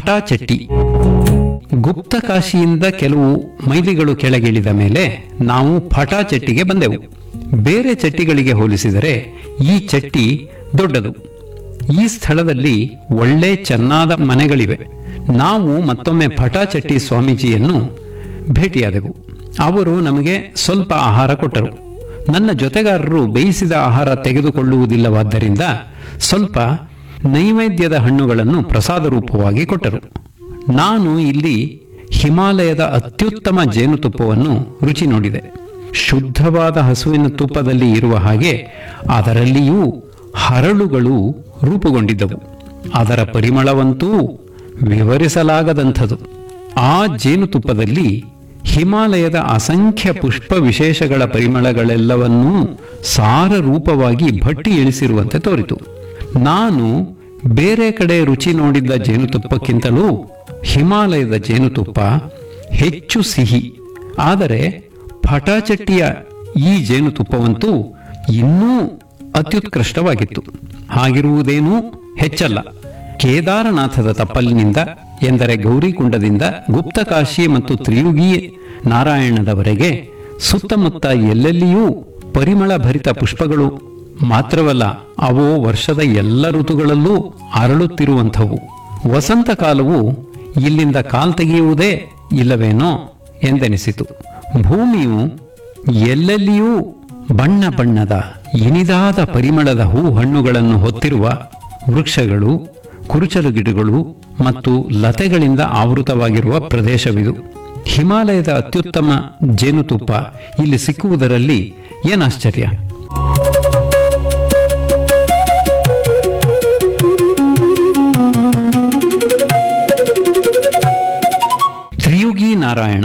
ಪಟಾಚಟ್ಟಿ ಗುಪ್ತ ಕಾಶಿಯಿಂದ ಕೆಲವು ಮೈಲಿಗಳು ಕೆಳಗಿಳಿದ ಮೇಲೆ ನಾವು ಪಟಾಚಟ್ಟಿಗೆ ಬಂದೆವು ಬೇರೆ ಚಟ್ಟಿಗಳಿಗೆ ಹೋಲಿಸಿದರೆ ಈ ಚಟ್ಟಿ ದೊಡ್ಡದು ಈ ಸ್ಥಳದಲ್ಲಿ ಒಳ್ಳೆ ಚೆನ್ನಾದ ಮನೆಗಳಿವೆ ನಾವು ಮತ್ತೊಮ್ಮೆ ಪಟಾಚಟ್ಟಿ ಸ್ವಾಮೀಜಿಯನ್ನು ಭೇಟಿಯಾದೆವು ಅವರು ನಮಗೆ ಸ್ವಲ್ಪ ಆಹಾರ ಕೊಟ್ಟರು ನನ್ನ ಜೊತೆಗಾರರು ಬೇಯಿಸಿದ ಆಹಾರ ತೆಗೆದುಕೊಳ್ಳುವುದಿಲ್ಲವಾದ್ದರಿಂದ ಸ್ವಲ್ಪ ನೈವೇದ್ಯದ ಹಣ್ಣುಗಳನ್ನು ಪ್ರಸಾದ ರೂಪವಾಗಿ ಕೊಟ್ಟರು ನಾನು ಇಲ್ಲಿ ಹಿಮಾಲಯದ ಅತ್ಯುತ್ತಮ ಜೇನುತುಪ್ಪವನ್ನು ರುಚಿ ನೋಡಿದೆ ಶುದ್ಧವಾದ ಹಸುವಿನ ತುಪ್ಪದಲ್ಲಿ ಇರುವ ಹಾಗೆ ಅದರಲ್ಲಿಯೂ ಹರಳುಗಳು ರೂಪುಗೊಂಡಿದ್ದವು ಅದರ ಪರಿಮಳವಂತೂ ವಿವರಿಸಲಾಗದಂಥದು ಆ ಜೇನುತುಪ್ಪದಲ್ಲಿ ಹಿಮಾಲಯದ ಅಸಂಖ್ಯ ಪುಷ್ಪ ವಿಶೇಷಗಳ ಪರಿಮಳಗಳೆಲ್ಲವನ್ನೂ ಸಾರ ರೂಪವಾಗಿ ಭಟ್ಟಿ ಇಳಿಸಿರುವಂತೆ ತೋರಿತು ನಾನು ಬೇರೆ ಕಡೆ ರುಚಿ ನೋಡಿದ್ದ ಜೇನುತುಪ್ಪಕ್ಕಿಂತಲೂ ಹಿಮಾಲಯದ ಜೇನುತುಪ್ಪ ಹೆಚ್ಚು ಸಿಹಿ ಆದರೆ ಪಟಾಚಟ್ಟಿಯ ಈ ಜೇನುತುಪ್ಪವಂತೂ ಇನ್ನೂ ಅತ್ಯುತ್ಕೃಷ್ಟವಾಗಿತ್ತು ಹಾಗಿರುವುದೇನೂ ಹೆಚ್ಚಲ್ಲ ಕೇದಾರನಾಥದ ತಪ್ಪಲಿನಿಂದ ಎಂದರೆ ಗೌರಿಕುಂಡದಿಂದ ಗುಪ್ತಕಾಶಿ ಮತ್ತು ತ್ರಿಯುಗಿ ನಾರಾಯಣದವರೆಗೆ ಸುತ್ತಮುತ್ತ ಎಲ್ಲೆಲ್ಲಿಯೂ ಪರಿಮಳ ಭರಿತ ಪುಷ್ಪಗಳು ಮಾತ್ರವಲ್ಲ ಅವು ವರ್ಷದ ಎಲ್ಲ ಋತುಗಳಲ್ಲೂ ಅರಳುತ್ತಿರುವಂಥವು ವಸಂತ ಕಾಲವು ಇಲ್ಲಿಂದ ಕಾಲ್ತೆಗೆಯುವುದೇ ಇಲ್ಲವೇನೋ ಎಂದೆನಿಸಿತು ಭೂಮಿಯು ಎಲ್ಲೆಲ್ಲಿಯೂ ಬಣ್ಣ ಬಣ್ಣದ ಇನಿದಾದ ಪರಿಮಳದ ಹೂ ಹಣ್ಣುಗಳನ್ನು ಹೊತ್ತಿರುವ ವೃಕ್ಷಗಳು ಕುರುಚಲು ಗಿಡಗಳು ಮತ್ತು ಲತೆಗಳಿಂದ ಆವೃತವಾಗಿರುವ ಪ್ರದೇಶವಿದು ಹಿಮಾಲಯದ ಅತ್ಯುತ್ತಮ ಜೇನುತುಪ್ಪ ಇಲ್ಲಿ ಸಿಕ್ಕುವುದರಲ್ಲಿ ಏನಾಶ್ಚರ್ಯ ತ್ರಿಯುಗಿ ನಾರಾಯಣ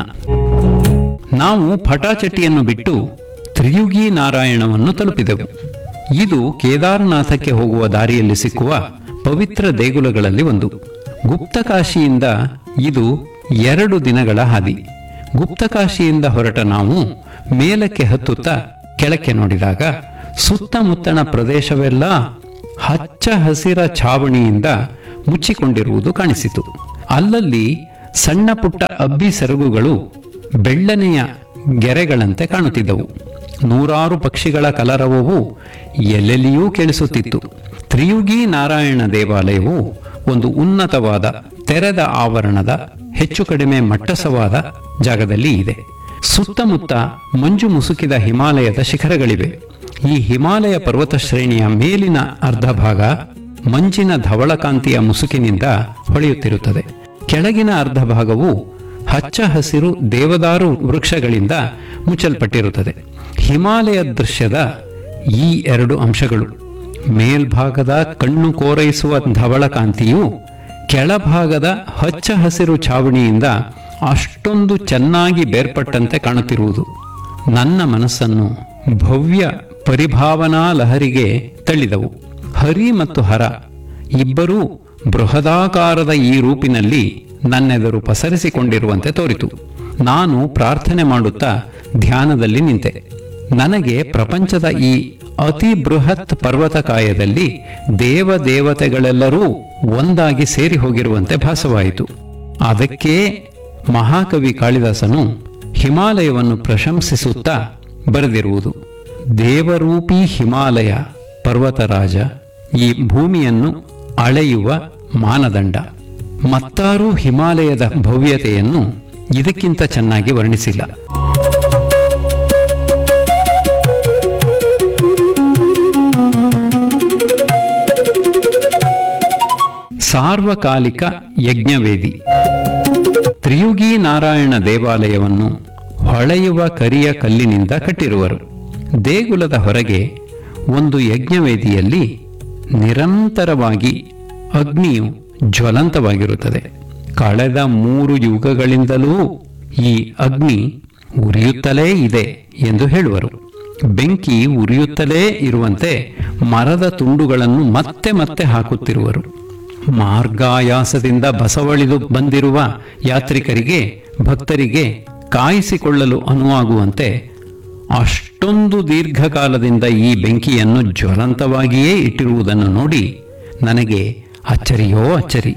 ನಾವು ಪಟಾಚಟ್ಟಿಯನ್ನು ಬಿಟ್ಟು ತ್ರಿಯುಗಿ ನಾರಾಯಣವನ್ನು ತಲುಪಿದೆವು ಇದು ಕೇದಾರನಾಥಕ್ಕೆ ಹೋಗುವ ದಾರಿಯಲ್ಲಿ ಸಿಕ್ಕುವ ಪವಿತ್ರ ದೇಗುಲಗಳಲ್ಲಿ ಒಂದು ಗುಪ್ತಕಾಶಿಯಿಂದ ಇದು ಎರಡು ದಿನಗಳ ಹಾದಿ ಗುಪ್ತಕಾಶಿಯಿಂದ ಹೊರಟ ನಾವು ಮೇಲಕ್ಕೆ ಹತ್ತುತ್ತಾ ಕೆಳಕ್ಕೆ ನೋಡಿದಾಗ ಸುತ್ತಮುತ್ತಣ ಪ್ರದೇಶವೆಲ್ಲ ಹಚ್ಚ ಹಸಿರ ಛಾವಣಿಯಿಂದ ಮುಚ್ಚಿಕೊಂಡಿರುವುದು ಕಾಣಿಸಿತು ಅಲ್ಲಲ್ಲಿ ಸಣ್ಣ ಪುಟ್ಟ ಅಬ್ಬಿ ಸೆರಗುಗಳು ಬೆಳ್ಳನೆಯ ಗೆರೆಗಳಂತೆ ಕಾಣುತ್ತಿದ್ದವು ನೂರಾರು ಪಕ್ಷಿಗಳ ಕಲರವವು ಎಲ್ಲೆಲ್ಲಿಯೂ ಕೇಳಿಸುತ್ತಿತ್ತು ತ್ರಿಯುಗಿ ನಾರಾಯಣ ದೇವಾಲಯವು ಒಂದು ಉನ್ನತವಾದ ತೆರೆದ ಆವರಣದ ಹೆಚ್ಚು ಕಡಿಮೆ ಮಟ್ಟಸವಾದ ಜಾಗದಲ್ಲಿ ಇದೆ ಸುತ್ತಮುತ್ತ ಮಂಜು ಮುಸುಕಿದ ಹಿಮಾಲಯದ ಶಿಖರಗಳಿವೆ ಈ ಹಿಮಾಲಯ ಪರ್ವತ ಶ್ರೇಣಿಯ ಮೇಲಿನ ಅರ್ಧ ಭಾಗ ಮಂಜಿನ ಧವಳಕಾಂತಿಯ ಮುಸುಕಿನಿಂದ ಹೊಳೆಯುತ್ತಿರುತ್ತದೆ ಕೆಳಗಿನ ಅರ್ಧ ಭಾಗವು ಹಚ್ಚ ಹಸಿರು ದೇವದಾರು ವೃಕ್ಷಗಳಿಂದ ಮುಚ್ಚಲ್ಪಟ್ಟಿರುತ್ತದೆ ಹಿಮಾಲಯ ದೃಶ್ಯದ ಈ ಎರಡು ಅಂಶಗಳು ಮೇಲ್ಭಾಗದ ಕಣ್ಣು ಕೋರೈಸುವ ಧವಳಕಾಂತಿಯು ಕೆಳಭಾಗದ ಹಚ್ಚ ಹಸಿರು ಛಾವಣಿಯಿಂದ ಅಷ್ಟೊಂದು ಚೆನ್ನಾಗಿ ಬೇರ್ಪಟ್ಟಂತೆ ಕಾಣುತ್ತಿರುವುದು ನನ್ನ ಮನಸ್ಸನ್ನು ಭವ್ಯ ಪರಿಭಾವನಾ ಲಹರಿಗೆ ತಳ್ಳಿದವು ಹರಿ ಮತ್ತು ಹರ ಇಬ್ಬರೂ ಬೃಹದಾಕಾರದ ಈ ರೂಪಿನಲ್ಲಿ ನನ್ನೆದುರು ಪಸರಿಸಿಕೊಂಡಿರುವಂತೆ ತೋರಿತು ನಾನು ಪ್ರಾರ್ಥನೆ ಮಾಡುತ್ತಾ ಧ್ಯಾನದಲ್ಲಿ ನಿಂತೆ ನನಗೆ ಪ್ರಪಂಚದ ಈ ಅತಿ ಬೃಹತ್ ಪರ್ವತಕಾಯದಲ್ಲಿ ದೇವ ದೇವತೆಗಳೆಲ್ಲರೂ ಒಂದಾಗಿ ಸೇರಿ ಹೋಗಿರುವಂತೆ ಭಾಸವಾಯಿತು ಅದಕ್ಕೆ ಮಹಾಕವಿ ಕಾಳಿದಾಸನು ಹಿಮಾಲಯವನ್ನು ಪ್ರಶಂಸಿಸುತ್ತಾ ಬರೆದಿರುವುದು ದೇವರೂಪಿ ಹಿಮಾಲಯ ಪರ್ವತರಾಜ ಈ ಭೂಮಿಯನ್ನು ಅಳೆಯುವ ಮಾನದಂಡ ಮತ್ತಾರೂ ಹಿಮಾಲಯದ ಭವ್ಯತೆಯನ್ನು ಇದಕ್ಕಿಂತ ಚೆನ್ನಾಗಿ ವರ್ಣಿಸಿಲ್ಲ ಸಾರ್ವಕಾಲಿಕ ಯಜ್ಞವೇದಿ ತ್ರಿಯುಗಿ ನಾರಾಯಣ ದೇವಾಲಯವನ್ನು ಹೊಳೆಯುವ ಕರಿಯ ಕಲ್ಲಿನಿಂದ ಕಟ್ಟಿರುವರು ದೇಗುಲದ ಹೊರಗೆ ಒಂದು ಯಜ್ಞವೇದಿಯಲ್ಲಿ ನಿರಂತರವಾಗಿ ಅಗ್ನಿಯು ಜ್ವಲಂತವಾಗಿರುತ್ತದೆ ಕಳೆದ ಮೂರು ಯುಗಗಳಿಂದಲೂ ಈ ಅಗ್ನಿ ಉರಿಯುತ್ತಲೇ ಇದೆ ಎಂದು ಹೇಳುವರು ಬೆಂಕಿ ಉರಿಯುತ್ತಲೇ ಇರುವಂತೆ ಮರದ ತುಂಡುಗಳನ್ನು ಮತ್ತೆ ಮತ್ತೆ ಹಾಕುತ್ತಿರುವರು ಮಾರ್ಗಾಯಾಸದಿಂದ ಬಸವಳಿದು ಬಂದಿರುವ ಯಾತ್ರಿಕರಿಗೆ ಭಕ್ತರಿಗೆ ಕಾಯಿಸಿಕೊಳ್ಳಲು ಅನುವಾಗುವಂತೆ ಅಷ್ಟೊಂದು ದೀರ್ಘಕಾಲದಿಂದ ಈ ಬೆಂಕಿಯನ್ನು ಜ್ವಲಂತವಾಗಿಯೇ ಇಟ್ಟಿರುವುದನ್ನು ನೋಡಿ ನನಗೆ ಅಚ್ಚರಿಯೋ ಅಚ್ಚರಿ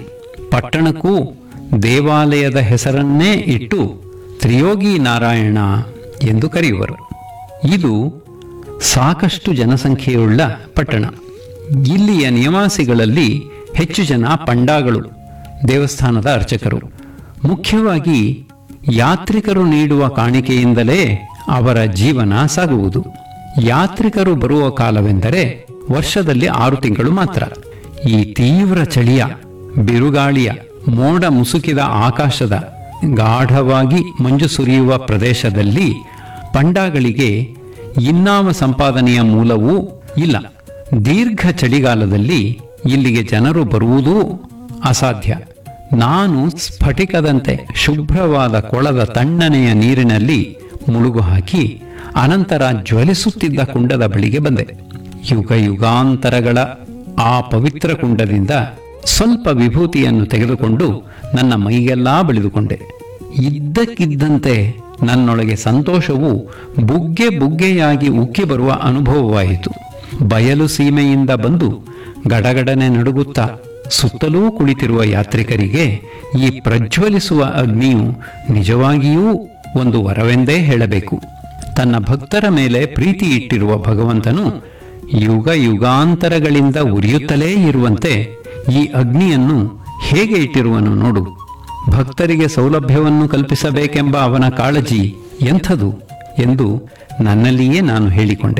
ಪಟ್ಟಣಕ್ಕೂ ದೇವಾಲಯದ ಹೆಸರನ್ನೇ ಇಟ್ಟು ತ್ರಿಯೋಗಿ ನಾರಾಯಣ ಎಂದು ಕರೆಯುವರು ಇದು ಸಾಕಷ್ಟು ಜನಸಂಖ್ಯೆಯುಳ್ಳ ಪಟ್ಟಣ ಇಲ್ಲಿಯ ನಿವಾಸಿಗಳಲ್ಲಿ ಹೆಚ್ಚು ಜನ ಪಂಡಾಗಳು ದೇವಸ್ಥಾನದ ಅರ್ಚಕರು ಮುಖ್ಯವಾಗಿ ಯಾತ್ರಿಕರು ನೀಡುವ ಕಾಣಿಕೆಯಿಂದಲೇ ಅವರ ಜೀವನ ಸಾಗುವುದು ಯಾತ್ರಿಕರು ಬರುವ ಕಾಲವೆಂದರೆ ವರ್ಷದಲ್ಲಿ ಆರು ತಿಂಗಳು ಮಾತ್ರ ಈ ತೀವ್ರ ಚಳಿಯ ಬಿರುಗಾಳಿಯ ಮೋಡ ಮುಸುಕಿದ ಆಕಾಶದ ಗಾಢವಾಗಿ ಮಂಜು ಸುರಿಯುವ ಪ್ರದೇಶದಲ್ಲಿ ಪಂಡಾಗಳಿಗೆ ಇನ್ನಾವ ಸಂಪಾದನೆಯ ಮೂಲವೂ ಇಲ್ಲ ದೀರ್ಘ ಚಳಿಗಾಲದಲ್ಲಿ ಇಲ್ಲಿಗೆ ಜನರು ಬರುವುದೂ ಅಸಾಧ್ಯ ನಾನು ಸ್ಫಟಿಕದಂತೆ ಶುಭ್ರವಾದ ಕೊಳದ ತಣ್ಣನೆಯ ನೀರಿನಲ್ಲಿ ಮುಳುಗು ಹಾಕಿ ಅನಂತರ ಜ್ವಲಿಸುತ್ತಿದ್ದ ಕುಂಡದ ಬಳಿಗೆ ಬಂದೆ ಯುಗ ಯುಗಾಂತರಗಳ ಆ ಪವಿತ್ರ ಕುಂಡದಿಂದ ಸ್ವಲ್ಪ ವಿಭೂತಿಯನ್ನು ತೆಗೆದುಕೊಂಡು ನನ್ನ ಮೈಗೆಲ್ಲಾ ಬಳಿದುಕೊಂಡೆ ಇದ್ದಕ್ಕಿದ್ದಂತೆ ನನ್ನೊಳಗೆ ಸಂತೋಷವು ಬುಗ್ಗೆ ಬುಗ್ಗೆಯಾಗಿ ಉಕ್ಕಿ ಬರುವ ಅನುಭವವಾಯಿತು ಬಯಲು ಸೀಮೆಯಿಂದ ಬಂದು ಗಡಗಡನೆ ನಡುಗುತ್ತಾ ಸುತ್ತಲೂ ಕುಳಿತಿರುವ ಯಾತ್ರಿಕರಿಗೆ ಈ ಪ್ರಜ್ವಲಿಸುವ ಅಗ್ನಿಯು ನಿಜವಾಗಿಯೂ ಒಂದು ವರವೆಂದೇ ಹೇಳಬೇಕು ತನ್ನ ಭಕ್ತರ ಮೇಲೆ ಪ್ರೀತಿ ಇಟ್ಟಿರುವ ಭಗವಂತನು ಯುಗ ಯುಗಾಂತರಗಳಿಂದ ಉರಿಯುತ್ತಲೇ ಇರುವಂತೆ ಈ ಅಗ್ನಿಯನ್ನು ಹೇಗೆ ಇಟ್ಟಿರುವನು ನೋಡು ಭಕ್ತರಿಗೆ ಸೌಲಭ್ಯವನ್ನು ಕಲ್ಪಿಸಬೇಕೆಂಬ ಅವನ ಕಾಳಜಿ ಎಂಥದು ಎಂದು ನನ್ನಲ್ಲಿಯೇ ನಾನು ಹೇಳಿಕೊಂಡೆ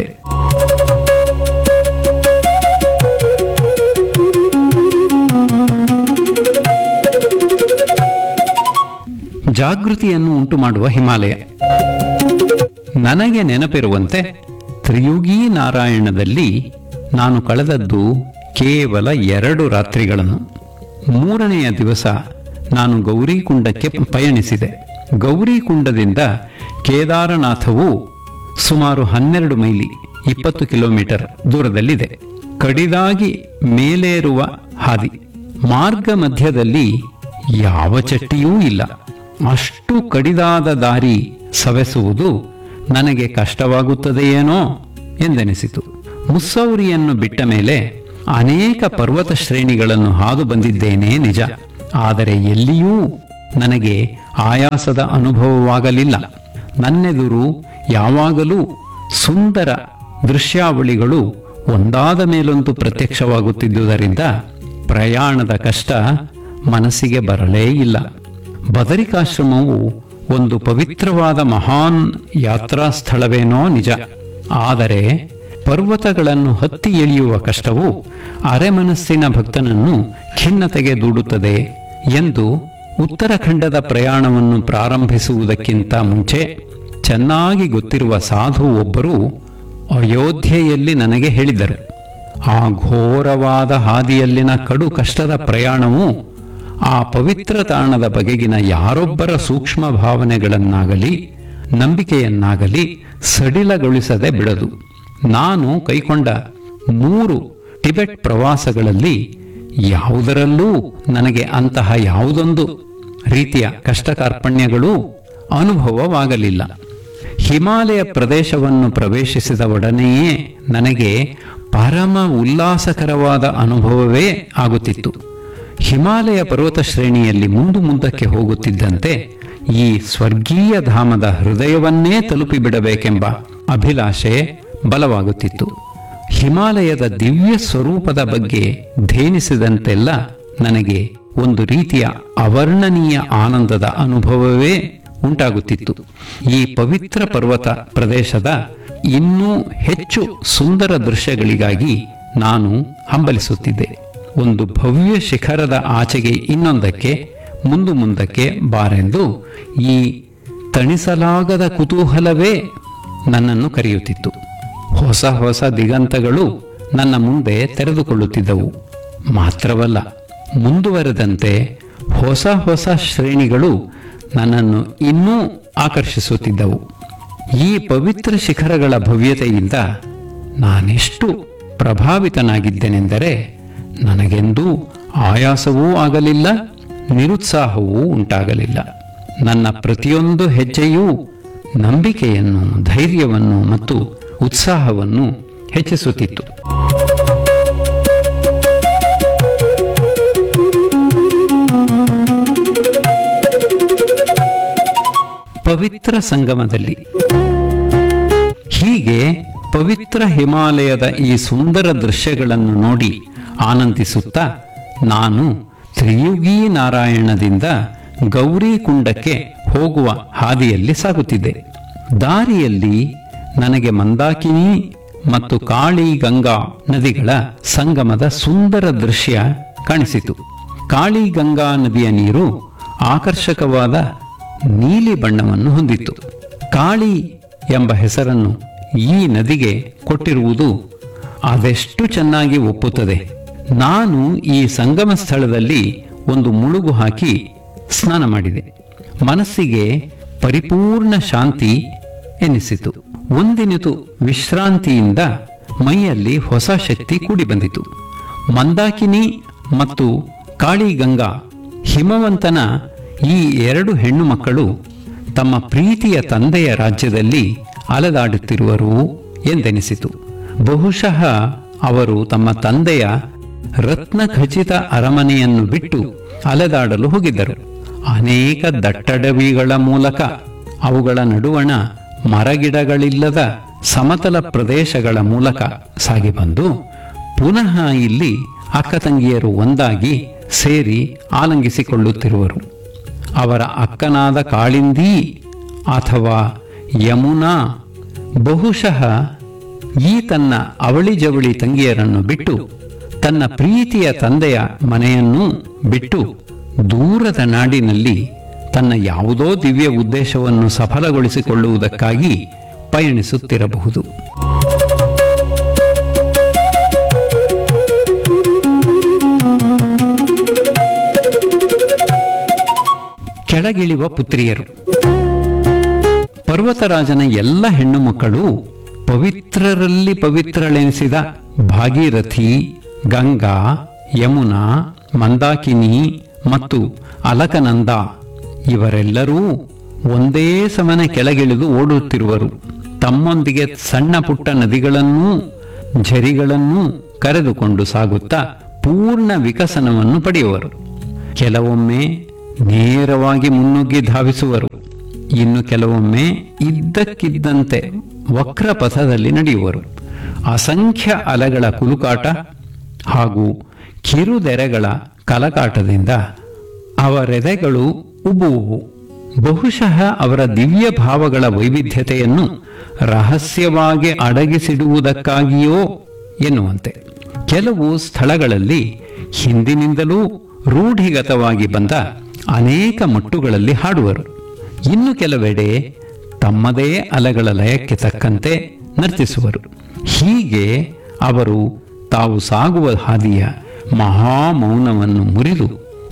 ಜಾಗೃತಿಯನ್ನು ಉಂಟು ಮಾಡುವ ಹಿಮಾಲಯ ನನಗೆ ನೆನಪಿರುವಂತೆ ತ್ರಿಯುಗಿ ನಾರಾಯಣದಲ್ಲಿ ನಾನು ಕಳೆದದ್ದು ಕೇವಲ ಎರಡು ರಾತ್ರಿಗಳನ್ನು ಮೂರನೆಯ ದಿವಸ ನಾನು ಗೌರಿಕುಂಡಕ್ಕೆ ಪಯಣಿಸಿದೆ ಗೌರಿಕುಂಡದಿಂದ ಕೇದಾರನಾಥವು ಸುಮಾರು ಹನ್ನೆರಡು ಮೈಲಿ ಇಪ್ಪತ್ತು ಕಿಲೋಮೀಟರ್ ದೂರದಲ್ಲಿದೆ ಕಡಿದಾಗಿ ಮೇಲೇರುವ ಹಾದಿ ಮಾರ್ಗ ಮಧ್ಯದಲ್ಲಿ ಯಾವ ಚಟ್ಟಿಯೂ ಇಲ್ಲ ಅಷ್ಟು ಕಡಿದಾದ ದಾರಿ ಸವೆಸುವುದು ನನಗೆ ಕಷ್ಟವಾಗುತ್ತದೆಯೇನೋ ಎಂದೆನಿಸಿತು ಮುಸ್ಸೌರಿಯನ್ನು ಬಿಟ್ಟ ಮೇಲೆ ಅನೇಕ ಪರ್ವತ ಶ್ರೇಣಿಗಳನ್ನು ಹಾದು ಬಂದಿದ್ದೇನೆ ನಿಜ ಆದರೆ ಎಲ್ಲಿಯೂ ನನಗೆ ಆಯಾಸದ ಅನುಭವವಾಗಲಿಲ್ಲ ನನ್ನೆದುರು ಯಾವಾಗಲೂ ಸುಂದರ ದೃಶ್ಯಾವಳಿಗಳು ಒಂದಾದ ಮೇಲೊಂದು ಪ್ರತ್ಯಕ್ಷವಾಗುತ್ತಿದ್ದುದರಿಂದ ಪ್ರಯಾಣದ ಕಷ್ಟ ಮನಸ್ಸಿಗೆ ಬರಲೇ ಇಲ್ಲ ಬದರಿಕಾಶ್ರಮವು ಒಂದು ಪವಿತ್ರವಾದ ಮಹಾನ್ ಯಾತ್ರಾ ಸ್ಥಳವೇನೋ ನಿಜ ಆದರೆ ಪರ್ವತಗಳನ್ನು ಹತ್ತಿ ಎಳೆಯುವ ಕಷ್ಟವು ಅರೆಮನಸ್ಸಿನ ಭಕ್ತನನ್ನು ಖಿನ್ನತೆಗೆ ದೂಡುತ್ತದೆ ಎಂದು ಉತ್ತರಾಖಂಡದ ಪ್ರಯಾಣವನ್ನು ಪ್ರಾರಂಭಿಸುವುದಕ್ಕಿಂತ ಮುಂಚೆ ಚೆನ್ನಾಗಿ ಗೊತ್ತಿರುವ ಸಾಧು ಒಬ್ಬರು ಅಯೋಧ್ಯೆಯಲ್ಲಿ ನನಗೆ ಹೇಳಿದ್ದರು ಆ ಘೋರವಾದ ಹಾದಿಯಲ್ಲಿನ ಕಡು ಕಷ್ಟದ ಪ್ರಯಾಣವು ಆ ಪವಿತ್ರ ತಾಣದ ಬಗೆಗಿನ ಯಾರೊಬ್ಬರ ಸೂಕ್ಷ್ಮ ಭಾವನೆಗಳನ್ನಾಗಲಿ ನಂಬಿಕೆಯನ್ನಾಗಲಿ ಸಡಿಲಗೊಳಿಸದೆ ಬಿಡದು ನಾನು ಕೈಕೊಂಡ ಮೂರು ಟಿಬೆಟ್ ಪ್ರವಾಸಗಳಲ್ಲಿ ಯಾವುದರಲ್ಲೂ ನನಗೆ ಅಂತಹ ಯಾವುದೊಂದು ರೀತಿಯ ಕಷ್ಟಕಾರ್ಪಣ್ಯಗಳೂ ಅನುಭವವಾಗಲಿಲ್ಲ ಹಿಮಾಲಯ ಪ್ರದೇಶವನ್ನು ಪ್ರವೇಶಿಸಿದ ಒಡನೆಯೇ ನನಗೆ ಪರಮ ಉಲ್ಲಾಸಕರವಾದ ಅನುಭವವೇ ಆಗುತ್ತಿತ್ತು ಹಿಮಾಲಯ ಪರ್ವತ ಶ್ರೇಣಿಯಲ್ಲಿ ಮುಂದು ಮುಂದಕ್ಕೆ ಹೋಗುತ್ತಿದ್ದಂತೆ ಈ ಸ್ವರ್ಗೀಯ ಧಾಮದ ಹೃದಯವನ್ನೇ ತಲುಪಿಬಿಡಬೇಕೆಂಬ ಅಭಿಲಾಷೆ ಬಲವಾಗುತ್ತಿತ್ತು ಹಿಮಾಲಯದ ದಿವ್ಯ ಸ್ವರೂಪದ ಬಗ್ಗೆ ಧೇನಿಸಿದಂತೆಲ್ಲ ನನಗೆ ಒಂದು ರೀತಿಯ ಅವರ್ಣನೀಯ ಆನಂದದ ಅನುಭವವೇ ಉಂಟಾಗುತ್ತಿತ್ತು ಈ ಪವಿತ್ರ ಪರ್ವತ ಪ್ರದೇಶದ ಇನ್ನೂ ಹೆಚ್ಚು ಸುಂದರ ದೃಶ್ಯಗಳಿಗಾಗಿ ನಾನು ಹಂಬಲಿಸುತ್ತಿದ್ದೆ ಒಂದು ಭವ್ಯ ಶಿಖರದ ಆಚೆಗೆ ಇನ್ನೊಂದಕ್ಕೆ ಮುಂದು ಮುಂದಕ್ಕೆ ಬಾರೆಂದು ಈ ತಣಿಸಲಾಗದ ಕುತೂಹಲವೇ ನನ್ನನ್ನು ಕರೆಯುತ್ತಿತ್ತು ಹೊಸ ಹೊಸ ದಿಗಂತಗಳು ನನ್ನ ಮುಂದೆ ತೆರೆದುಕೊಳ್ಳುತ್ತಿದ್ದವು ಮಾತ್ರವಲ್ಲ ಮುಂದುವರೆದಂತೆ ಹೊಸ ಹೊಸ ಶ್ರೇಣಿಗಳು ನನ್ನನ್ನು ಇನ್ನೂ ಆಕರ್ಷಿಸುತ್ತಿದ್ದವು ಈ ಪವಿತ್ರ ಶಿಖರಗಳ ಭವ್ಯತೆಯಿಂದ ನಾನೆಷ್ಟು ಪ್ರಭಾವಿತನಾಗಿದ್ದೆನೆಂದರೆ ನನಗೆಂದೂ ಆಯಾಸವೂ ಆಗಲಿಲ್ಲ ನಿರುತ್ಸಾಹವೂ ಉಂಟಾಗಲಿಲ್ಲ ನನ್ನ ಪ್ರತಿಯೊಂದು ಹೆಜ್ಜೆಯೂ ನಂಬಿಕೆಯನ್ನು ಧೈರ್ಯವನ್ನು ಮತ್ತು ಉತ್ಸಾಹವನ್ನು ಹೆಚ್ಚಿಸುತ್ತಿತ್ತು ಪವಿತ್ರ ಸಂಗಮದಲ್ಲಿ ಹೀಗೆ ಪವಿತ್ರ ಹಿಮಾಲಯದ ಈ ಸುಂದರ ದೃಶ್ಯಗಳನ್ನು ನೋಡಿ ಆನಂದಿಸುತ್ತಾ ನಾನು ತ್ರಿಯುಗಿ ನಾರಾಯಣದಿಂದ ಗೌರಿ ಕುಂಡಕ್ಕೆ ಹೋಗುವ ಹಾದಿಯಲ್ಲಿ ಸಾಗುತ್ತಿದ್ದೆ ದಾರಿಯಲ್ಲಿ ನನಗೆ ಮಂದಾಕಿನಿ ಮತ್ತು ಕಾಳಿ ಗಂಗಾ ನದಿಗಳ ಸಂಗಮದ ಸುಂದರ ದೃಶ್ಯ ಕಾಣಿಸಿತು ಕಾಳಿ ಗಂಗಾ ನದಿಯ ನೀರು ಆಕರ್ಷಕವಾದ ನೀಲಿ ಬಣ್ಣವನ್ನು ಹೊಂದಿತ್ತು ಕಾಳಿ ಎಂಬ ಹೆಸರನ್ನು ಈ ನದಿಗೆ ಕೊಟ್ಟಿರುವುದು ಅದೆಷ್ಟು ಚೆನ್ನಾಗಿ ಒಪ್ಪುತ್ತದೆ ನಾನು ಈ ಸಂಗಮ ಸ್ಥಳದಲ್ಲಿ ಒಂದು ಮುಳುಗು ಹಾಕಿ ಸ್ನಾನ ಮಾಡಿದೆ ಮನಸ್ಸಿಗೆ ಪರಿಪೂರ್ಣ ಶಾಂತಿ ಎನಿಸಿತು ಒಂದಿನಿತು ವಿಶ್ರಾಂತಿಯಿಂದ ಮೈಯಲ್ಲಿ ಹೊಸ ಶಕ್ತಿ ಕೂಡಿ ಬಂದಿತು ಮಂದಾಕಿನಿ ಮತ್ತು ಕಾಳಿಗಂಗಾ ಹಿಮವಂತನ ಈ ಎರಡು ಹೆಣ್ಣು ಮಕ್ಕಳು ತಮ್ಮ ಪ್ರೀತಿಯ ತಂದೆಯ ರಾಜ್ಯದಲ್ಲಿ ಅಲೆದಾಡುತ್ತಿರುವರು ಎಂದೆನಿಸಿತು ಬಹುಶಃ ಅವರು ತಮ್ಮ ತಂದೆಯ ರತ್ನಖಚಿತ ಅರಮನೆಯನ್ನು ಬಿಟ್ಟು ಅಲೆದಾಡಲು ಹೋಗಿದ್ದರು ಅನೇಕ ದಟ್ಟಡವಿಗಳ ಮೂಲಕ ಅವುಗಳ ನಡುವಣ ಮರಗಿಡಗಳಿಲ್ಲದ ಸಮತಲ ಪ್ರದೇಶಗಳ ಮೂಲಕ ಸಾಗಿ ಬಂದು ಪುನಃ ಇಲ್ಲಿ ಅಕ್ಕ ತಂಗಿಯರು ಒಂದಾಗಿ ಸೇರಿ ಆಲಂಗಿಸಿಕೊಳ್ಳುತ್ತಿರುವರು ಅವರ ಅಕ್ಕನಾದ ಕಾಳಿಂದಿ ಅಥವಾ ಯಮುನಾ ಬಹುಶಃ ಈ ತನ್ನ ಅವಳಿ ಜವಳಿ ತಂಗಿಯರನ್ನು ಬಿಟ್ಟು ತನ್ನ ಪ್ರೀತಿಯ ತಂದೆಯ ಮನೆಯನ್ನೂ ಬಿಟ್ಟು ದೂರದ ನಾಡಿನಲ್ಲಿ ತನ್ನ ಯಾವುದೋ ದಿವ್ಯ ಉದ್ದೇಶವನ್ನು ಸಫಲಗೊಳಿಸಿಕೊಳ್ಳುವುದಕ್ಕಾಗಿ ಪಯಣಿಸುತ್ತಿರಬಹುದು ಕೆಳಗಿಳಿಯುವ ಪುತ್ರಿಯರು ಪರ್ವತರಾಜನ ಎಲ್ಲ ಹೆಣ್ಣು ಮಕ್ಕಳು ಪವಿತ್ರರಲ್ಲಿ ಪವಿತ್ರಳೆನಿಸಿದ ಭಾಗೀರಥಿ ಗಂಗಾ ಯಮುನಾ ಮಂದಾಕಿನಿ ಮತ್ತು ಅಲಕನಂದ ಇವರೆಲ್ಲರೂ ಒಂದೇ ಸಮನೆ ಕೆಳಗಿಳಿದು ಓಡುತ್ತಿರುವರು ತಮ್ಮೊಂದಿಗೆ ಸಣ್ಣ ಪುಟ್ಟ ನದಿಗಳನ್ನೂ ಝರಿಗಳನ್ನೂ ಕರೆದುಕೊಂಡು ಸಾಗುತ್ತಾ ಪೂರ್ಣ ವಿಕಸನವನ್ನು ಪಡೆಯುವರು ಕೆಲವೊಮ್ಮೆ ನೇರವಾಗಿ ಮುನ್ನುಗ್ಗಿ ಧಾವಿಸುವರು ಇನ್ನು ಕೆಲವೊಮ್ಮೆ ಇದ್ದಕ್ಕಿದ್ದಂತೆ ವಕ್ರ ಪಥದಲ್ಲಿ ನಡೆಯುವರು ಅಸಂಖ್ಯ ಅಲೆಗಳ ಕುಲುಕಾಟ ಹಾಗೂ ಕಿರುದೆರೆಗಳ ಕಲಕಾಟದಿಂದ ಅವರೆದೆಗಳು ಉಬ್ಬುವು ಬಹುಶಃ ಅವರ ದಿವ್ಯ ಭಾವಗಳ ವೈವಿಧ್ಯತೆಯನ್ನು ರಹಸ್ಯವಾಗಿ ಅಡಗಿಸಿಡುವುದಕ್ಕಾಗಿಯೋ ಎನ್ನುವಂತೆ ಕೆಲವು ಸ್ಥಳಗಳಲ್ಲಿ ಹಿಂದಿನಿಂದಲೂ ರೂಢಿಗತವಾಗಿ ಬಂದ ಅನೇಕ ಮಟ್ಟುಗಳಲ್ಲಿ ಹಾಡುವರು ಇನ್ನು ಕೆಲವೆಡೆ ತಮ್ಮದೇ ಅಲೆಗಳ ಲಯಕ್ಕೆ ತಕ್ಕಂತೆ ನರ್ತಿಸುವರು ಹೀಗೆ ಅವರು ತಾವು ಸಾಗುವ ಹಾದಿಯ ಮಹಾಮೌನವನ್ನು ಮುರಿದು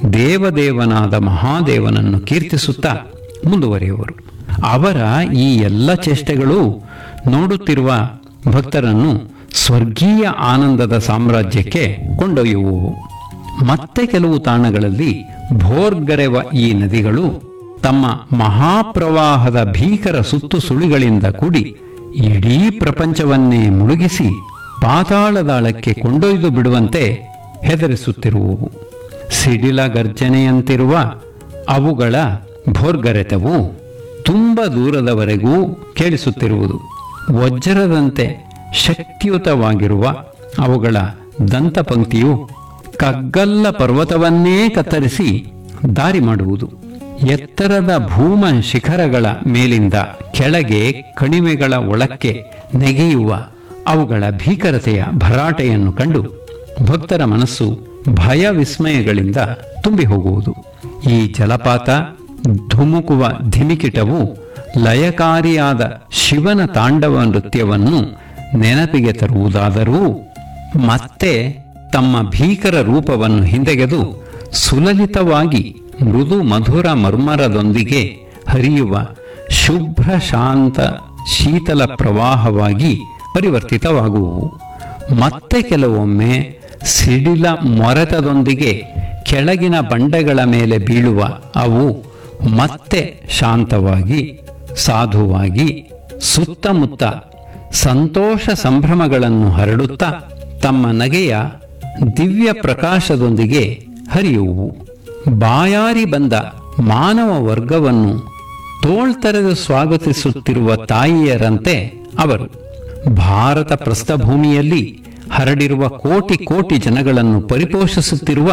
ದೇವದೇವನಾದ ಮಹಾದೇವನನ್ನು ಕೀರ್ತಿಸುತ್ತಾ ಮುಂದುವರಿಯುವರು ಅವರ ಈ ಎಲ್ಲ ಚೇಷ್ಟೆಗಳು ನೋಡುತ್ತಿರುವ ಭಕ್ತರನ್ನು ಸ್ವರ್ಗೀಯ ಆನಂದದ ಸಾಮ್ರಾಜ್ಯಕ್ಕೆ ಕೊಂಡೊಯ್ಯುವುವು ಮತ್ತೆ ಕೆಲವು ತಾಣಗಳಲ್ಲಿ ಭೋರ್ಗರೆವ ಈ ನದಿಗಳು ತಮ್ಮ ಮಹಾಪ್ರವಾಹದ ಭೀಕರ ಸುತ್ತು ಸುಳಿಗಳಿಂದ ಕೂಡಿ ಇಡೀ ಪ್ರಪಂಚವನ್ನೇ ಮುಳುಗಿಸಿ ಪಾತಾಳದಾಳಕ್ಕೆ ಕೊಂಡೊಯ್ದು ಬಿಡುವಂತೆ ಹೆದರಿಸುತ್ತಿರುವುವು ಸಿಡಿಲ ಗರ್ಜನೆಯಂತಿರುವ ಅವುಗಳ ಭೋರ್ಗರೆತವು ತುಂಬ ದೂರದವರೆಗೂ ಕೇಳಿಸುತ್ತಿರುವುದು ವಜ್ರದಂತೆ ಶಕ್ತಿಯುತವಾಗಿರುವ ಅವುಗಳ ದಂತಪಂಕ್ತಿಯು ಕಗ್ಗಲ್ಲ ಪರ್ವತವನ್ನೇ ಕತ್ತರಿಸಿ ದಾರಿ ಮಾಡುವುದು ಎತ್ತರದ ಭೂಮ ಶಿಖರಗಳ ಮೇಲಿಂದ ಕೆಳಗೆ ಕಣಿವೆಗಳ ಒಳಕ್ಕೆ ನೆಗೆಯುವ ಅವುಗಳ ಭೀಕರತೆಯ ಭರಾಟೆಯನ್ನು ಕಂಡು ಭಕ್ತರ ಮನಸ್ಸು ಭಯ ವಿಸ್ಮಯಗಳಿಂದ ತುಂಬಿ ಹೋಗುವುದು ಈ ಜಲಪಾತ ಧುಮುಕುವ ಧಿಮಿಕಿಟವು ಲಯಕಾರಿಯಾದ ಶಿವನ ತಾಂಡವ ನೃತ್ಯವನ್ನು ನೆನಪಿಗೆ ತರುವುದಾದರೂ ಮತ್ತೆ ತಮ್ಮ ಭೀಕರ ರೂಪವನ್ನು ಹಿಂದೆಗೆದು ಸುಲಲಿತವಾಗಿ ಮೃದು ಮಧುರ ಮರ್ಮರದೊಂದಿಗೆ ಹರಿಯುವ ಶುಭ್ರ ಶಾಂತ ಶೀತಲ ಪ್ರವಾಹವಾಗಿ ಪರಿವರ್ತಿತವಾಗುವು ಮತ್ತೆ ಕೆಲವೊಮ್ಮೆ ಸಿಡಿಲ ಮೊರೆತದೊಂದಿಗೆ ಕೆಳಗಿನ ಬಂಡೆಗಳ ಮೇಲೆ ಬೀಳುವ ಅವು ಮತ್ತೆ ಶಾಂತವಾಗಿ ಸಾಧುವಾಗಿ ಸುತ್ತಮುತ್ತ ಸಂತೋಷ ಸಂಭ್ರಮಗಳನ್ನು ಹರಡುತ್ತಾ ತಮ್ಮ ನಗೆಯ ದಿವ್ಯ ಪ್ರಕಾಶದೊಂದಿಗೆ ಹರಿಯುವು ಬಾಯಾರಿ ಬಂದ ಮಾನವ ವರ್ಗವನ್ನು ತೋಳ್ತರೆದು ಸ್ವಾಗತಿಸುತ್ತಿರುವ ತಾಯಿಯರಂತೆ ಅವರು ಭಾರತ ಪ್ರಸ್ಥಭೂಮಿಯಲ್ಲಿ ಹರಡಿರುವ ಕೋಟಿ ಕೋಟಿ ಜನಗಳನ್ನು ಪರಿಪೋಷಿಸುತ್ತಿರುವ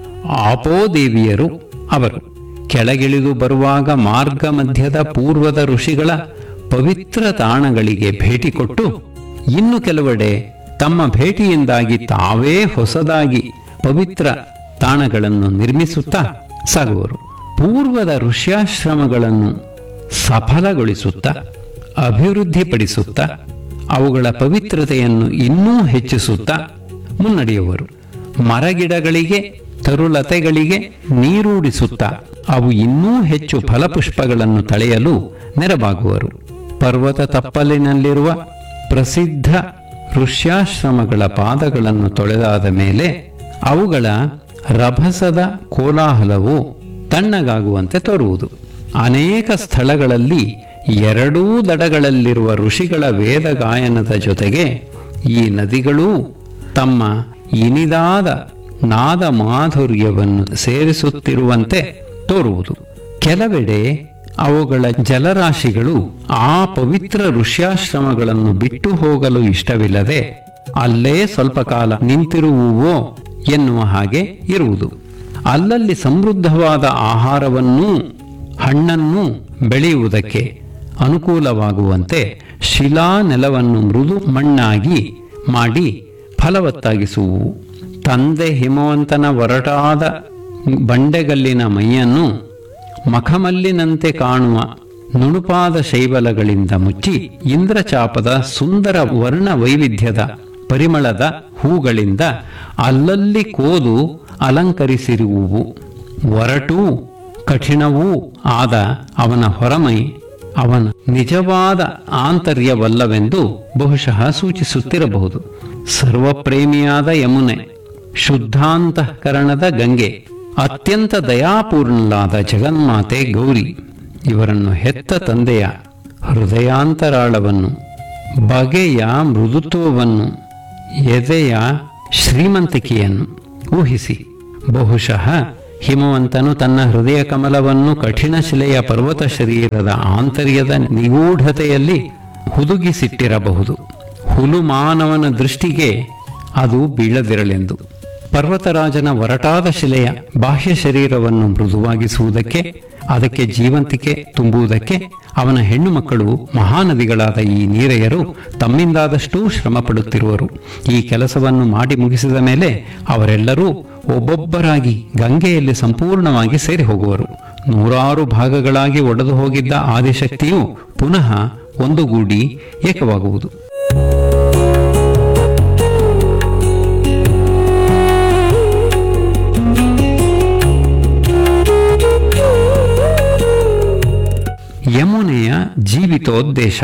ಆಪೋದೇವಿಯರು ಅವರು ಕೆಳಗಿಳಿದು ಬರುವಾಗ ಮಾರ್ಗ ಮಧ್ಯದ ಪೂರ್ವದ ಋಷಿಗಳ ಪವಿತ್ರ ತಾಣಗಳಿಗೆ ಭೇಟಿ ಕೊಟ್ಟು ಇನ್ನು ಕೆಲವೆಡೆ ತಮ್ಮ ಭೇಟಿಯಿಂದಾಗಿ ತಾವೇ ಹೊಸದಾಗಿ ಪವಿತ್ರ ತಾಣಗಳನ್ನು ನಿರ್ಮಿಸುತ್ತಾ ಸಾಗುವರು ಪೂರ್ವದ ಋಷ್ಯಾಶ್ರಮಗಳನ್ನು ಸಫಲಗೊಳಿಸುತ್ತಾ ಅಭಿವೃದ್ಧಿಪಡಿಸುತ್ತಾ ಅವುಗಳ ಪವಿತ್ರತೆಯನ್ನು ಇನ್ನೂ ಹೆಚ್ಚಿಸುತ್ತಾ ಮುನ್ನಡೆಯುವರು ಮರಗಿಡಗಳಿಗೆ ತರುಲತೆಗಳಿಗೆ ನೀರೂಡಿಸುತ್ತಾ ಅವು ಇನ್ನೂ ಹೆಚ್ಚು ಫಲಪುಷ್ಪಗಳನ್ನು ತಳೆಯಲು ನೆರವಾಗುವರು ಪರ್ವತ ತಪ್ಪಲಿನಲ್ಲಿರುವ ಪ್ರಸಿದ್ಧ ಋಷ್ಯಾಶ್ರಮಗಳ ಪಾದಗಳನ್ನು ತೊಳೆದಾದ ಮೇಲೆ ಅವುಗಳ ರಭಸದ ಕೋಲಾಹಲವು ತಣ್ಣಗಾಗುವಂತೆ ತೋರುವುದು ಅನೇಕ ಸ್ಥಳಗಳಲ್ಲಿ ಎರಡೂ ದಡಗಳಲ್ಲಿರುವ ಋಷಿಗಳ ವೇದ ಗಾಯನದ ಜೊತೆಗೆ ಈ ನದಿಗಳೂ ತಮ್ಮ ಇನಿದಾದ ನಾದ ಮಾಧುರ್ಯವನ್ನು ಸೇರಿಸುತ್ತಿರುವಂತೆ ತೋರುವುದು ಕೆಲವೆಡೆ ಅವುಗಳ ಜಲರಾಶಿಗಳು ಆ ಪವಿತ್ರ ಋಷ್ಯಾಶ್ರಮಗಳನ್ನು ಬಿಟ್ಟು ಹೋಗಲು ಇಷ್ಟವಿಲ್ಲದೆ ಅಲ್ಲೇ ಸ್ವಲ್ಪ ಕಾಲ ನಿಂತಿರುವುವೋ ಎನ್ನುವ ಹಾಗೆ ಇರುವುದು ಅಲ್ಲಲ್ಲಿ ಸಮೃದ್ಧವಾದ ಆಹಾರವನ್ನೂ ಹಣ್ಣನ್ನು ಬೆಳೆಯುವುದಕ್ಕೆ ಅನುಕೂಲವಾಗುವಂತೆ ಶಿಲಾ ನೆಲವನ್ನು ಮೃದು ಮಣ್ಣಾಗಿ ಮಾಡಿ ಫಲವತ್ತಾಗಿಸುವು ತಂದೆ ಹಿಮವಂತನ ಒರಟಾದ ಬಂಡೆಗಲ್ಲಿನ ಮೈಯನ್ನು ಮಖಮಲ್ಲಿನಂತೆ ಕಾಣುವ ನುಣುಪಾದ ಶೈವಲಗಳಿಂದ ಮುಚ್ಚಿ ಇಂದ್ರಚಾಪದ ಸುಂದರ ವರ್ಣ ವೈವಿಧ್ಯದ ಪರಿಮಳದ ಹೂಗಳಿಂದ ಅಲ್ಲಲ್ಲಿ ಕೋದು ಅಲಂಕರಿಸಿರುವುವು ಒರಟೂ ಕಠಿಣವೂ ಆದ ಅವನ ಹೊರಮೈ ಅವನ ನಿಜವಾದ ಆಂತರ್ಯವಲ್ಲವೆಂದು ಬಹುಶಃ ಸೂಚಿಸುತ್ತಿರಬಹುದು ಸರ್ವಪ್ರೇಮಿಯಾದ ಯಮುನೆ ಶುದ್ಧಾಂತಃಕರಣದ ಗಂಗೆ ಅತ್ಯಂತ ದಯಾಪೂರ್ಣಲಾದ ಜಗನ್ಮಾತೆ ಗೌರಿ ಇವರನ್ನು ಹೆತ್ತ ತಂದೆಯ ಹೃದಯಾಂತರಾಳವನ್ನು ಬಗೆಯ ಮೃದುತ್ವವನ್ನು ಎದೆಯ ಶ್ರೀಮಂತಿಕೆಯನ್ನು ಊಹಿಸಿ ಬಹುಶಃ ಹಿಮವಂತನು ತನ್ನ ಹೃದಯ ಕಮಲವನ್ನು ಕಠಿಣ ಶಿಲೆಯ ಪರ್ವತ ಶರೀರದ ಆಂತರ್ಯದ ನಿಗೂಢತೆಯಲ್ಲಿ ಹುದುಗಿಸಿಟ್ಟಿರಬಹುದು ಹುಲು ಮಾನವನ ದೃಷ್ಟಿಗೆ ಅದು ಬೀಳದಿರಲೆಂದು ಪರ್ವತರಾಜನ ಒರಟಾದ ಶಿಲೆಯ ಬಾಹ್ಯ ಶರೀರವನ್ನು ಮೃದುವಾಗಿಸುವುದಕ್ಕೆ ಅದಕ್ಕೆ ಜೀವಂತಿಕೆ ತುಂಬುವುದಕ್ಕೆ ಅವನ ಹೆಣ್ಣು ಮಕ್ಕಳು ಮಹಾನದಿಗಳಾದ ಈ ನೀರೆಯರು ತಮ್ಮಿಂದಾದಷ್ಟೂ ಶ್ರಮ ಪಡುತ್ತಿರುವರು ಈ ಕೆಲಸವನ್ನು ಮಾಡಿ ಮುಗಿಸಿದ ಮೇಲೆ ಅವರೆಲ್ಲರೂ ಒಬ್ಬೊಬ್ಬರಾಗಿ ಗಂಗೆಯಲ್ಲಿ ಸಂಪೂರ್ಣವಾಗಿ ಸೇರಿ ಹೋಗುವರು ನೂರಾರು ಭಾಗಗಳಾಗಿ ಒಡೆದು ಹೋಗಿದ್ದ ಆದಿಶಕ್ತಿಯು ಪುನಃ ಒಂದುಗೂಡಿ ಏಕವಾಗುವುದು ಯಮುನೆಯ ಜೀವಿತೋದ್ದೇಶ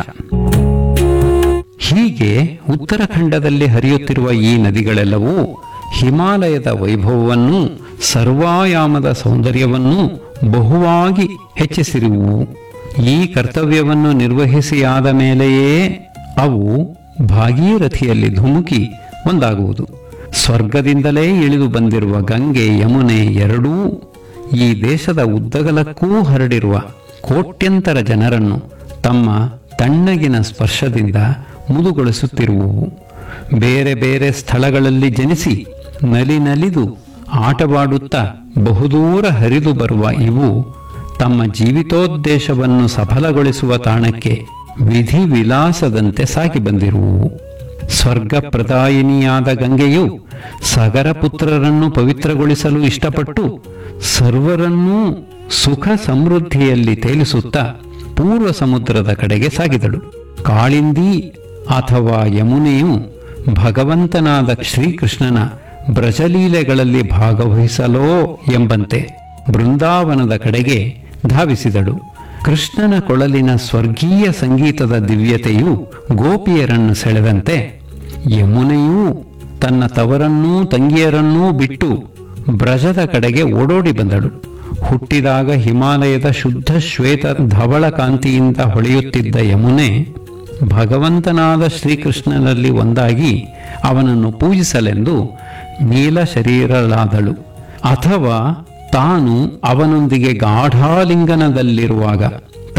ಹೀಗೆ ಉತ್ತರಾಖಂಡದಲ್ಲಿ ಹರಿಯುತ್ತಿರುವ ಈ ನದಿಗಳೆಲ್ಲವೂ ಹಿಮಾಲಯದ ವೈಭವವನ್ನು ಸರ್ವಾಯಾಮದ ಸೌಂದರ್ಯವನ್ನು ಬಹುವಾಗಿ ಹೆಚ್ಚಿಸಿರುವು ಈ ಕರ್ತವ್ಯವನ್ನು ನಿರ್ವಹಿಸಿಯಾದ ಮೇಲೆಯೇ ಅವು ಭಾಗೀರಥಿಯಲ್ಲಿ ಧುಮುಕಿ ಒಂದಾಗುವುದು ಸ್ವರ್ಗದಿಂದಲೇ ಇಳಿದು ಬಂದಿರುವ ಗಂಗೆ ಯಮುನೆ ಎರಡೂ ಈ ದೇಶದ ಉದ್ದಗಲಕ್ಕೂ ಹರಡಿರುವ ಕೋಟ್ಯಂತರ ಜನರನ್ನು ತಮ್ಮ ತಣ್ಣಗಿನ ಸ್ಪರ್ಶದಿಂದ ಮುದುಗೊಳಿಸುತ್ತಿರುವುವು ಬೇರೆ ಬೇರೆ ಸ್ಥಳಗಳಲ್ಲಿ ಜನಿಸಿ ನಲಿ ನಲಿದು ಆಟವಾಡುತ್ತಾ ಬಹುದೂರ ಹರಿದು ಬರುವ ಇವು ತಮ್ಮ ಜೀವಿತೋದ್ದೇಶವನ್ನು ಸಫಲಗೊಳಿಸುವ ತಾಣಕ್ಕೆ ವಿಧಿ ವಿಲಾಸದಂತೆ ಸಾಗಿ ಬಂದಿರುವುವು ಸ್ವರ್ಗ ಪ್ರದಾಯಿನಿಯಾದ ಗಂಗೆಯು ಸಗರ ಪುತ್ರರನ್ನು ಪವಿತ್ರಗೊಳಿಸಲು ಇಷ್ಟಪಟ್ಟು ಸರ್ವರನ್ನೂ ಸುಖ ಸಮೃದ್ಧಿಯಲ್ಲಿ ತೇಲಿಸುತ್ತಾ ಪೂರ್ವ ಸಮುದ್ರದ ಕಡೆಗೆ ಸಾಗಿದಳು ಕಾಳಿಂದಿ ಅಥವಾ ಯಮುನೆಯು ಭಗವಂತನಾದ ಶ್ರೀಕೃಷ್ಣನ ಬ್ರಜಲೀಲೆಗಳಲ್ಲಿ ಭಾಗವಹಿಸಲೋ ಎಂಬಂತೆ ಬೃಂದಾವನದ ಕಡೆಗೆ ಧಾವಿಸಿದಳು ಕೃಷ್ಣನ ಕೊಳಲಿನ ಸ್ವರ್ಗೀಯ ಸಂಗೀತದ ದಿವ್ಯತೆಯು ಗೋಪಿಯರನ್ನು ಸೆಳೆದಂತೆ ಯಮುನೆಯೂ ತನ್ನ ತವರನ್ನೂ ತಂಗಿಯರನ್ನೂ ಬಿಟ್ಟು ಬ್ರಜದ ಕಡೆಗೆ ಓಡೋಡಿ ಬಂದಳು ಹುಟ್ಟಿದಾಗ ಹಿಮಾಲಯದ ಶುದ್ಧ ಶ್ವೇತ ಧವಳ ಕಾಂತಿಯಿಂದ ಹೊಳೆಯುತ್ತಿದ್ದ ಯಮುನೆ ಭಗವಂತನಾದ ಶ್ರೀಕೃಷ್ಣನಲ್ಲಿ ಒಂದಾಗಿ ಅವನನ್ನು ಪೂಜಿಸಲೆಂದು ನೀಲ ಶರೀರಳಾದಳು ಅಥವಾ ತಾನು ಅವನೊಂದಿಗೆ ಗಾಢಾಲಿಂಗನದಲ್ಲಿರುವಾಗ